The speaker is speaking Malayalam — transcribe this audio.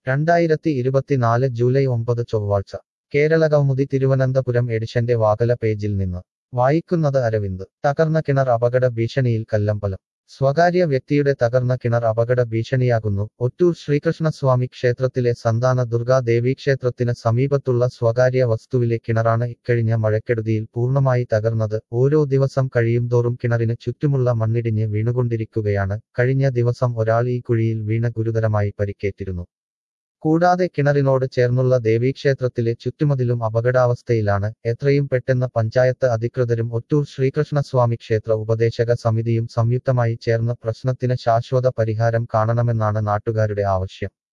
രണ്ടായിരത്തി ഇരുപത്തിനാല് ജൂലൈ ഒമ്പത് ചൊവ്വാഴ്ച കേരളകൗമുദി തിരുവനന്തപുരം എഡിഷന്റെ വാകല പേജിൽ നിന്ന് വായിക്കുന്നത് അരവിന്ദ് തകർന്ന കിണർ അപകട ഭീഷണിയിൽ കല്ലമ്പലം സ്വകാര്യ വ്യക്തിയുടെ തകർന്ന കിണർ അപകട ഭീഷണിയാകുന്നു ഒറ്റൂർ ശ്രീകൃഷ്ണസ്വാമി ക്ഷേത്രത്തിലെ സന്താന ദുർഗാ ദേവീ ക്ഷേത്രത്തിന് സമീപത്തുള്ള സ്വകാര്യ വസ്തുവിലെ കിണറാണ് ഇക്കഴിഞ്ഞ മഴക്കെടുതിയിൽ പൂർണ്ണമായി തകർന്നത് ഓരോ ദിവസം കഴിയുംതോറും കിണറിന് ചുറ്റുമുള്ള മണ്ണിടിഞ്ഞ് വീണുകൊണ്ടിരിക്കുകയാണ് കഴിഞ്ഞ ദിവസം ഒരാൾ ഈ കുഴിയിൽ വീണ ഗുരുതരമായി പരിക്കേറ്റിരുന്നു കൂടാതെ കിണറിനോട് ചേർന്നുള്ള ദേവീക്ഷേത്രത്തിലെ ചുറ്റുമതിലും അപകടാവസ്ഥയിലാണ് എത്രയും പെട്ടെന്ന് പഞ്ചായത്ത് അധികൃതരും ഒറ്റൂർ ശ്രീകൃഷ്ണസ്വാമി ക്ഷേത്ര ഉപദേശക സമിതിയും സംയുക്തമായി ചേർന്ന് പ്രശ്നത്തിന് ശാശ്വത പരിഹാരം കാണണമെന്നാണ് നാട്ടുകാരുടെ ആവശ്യം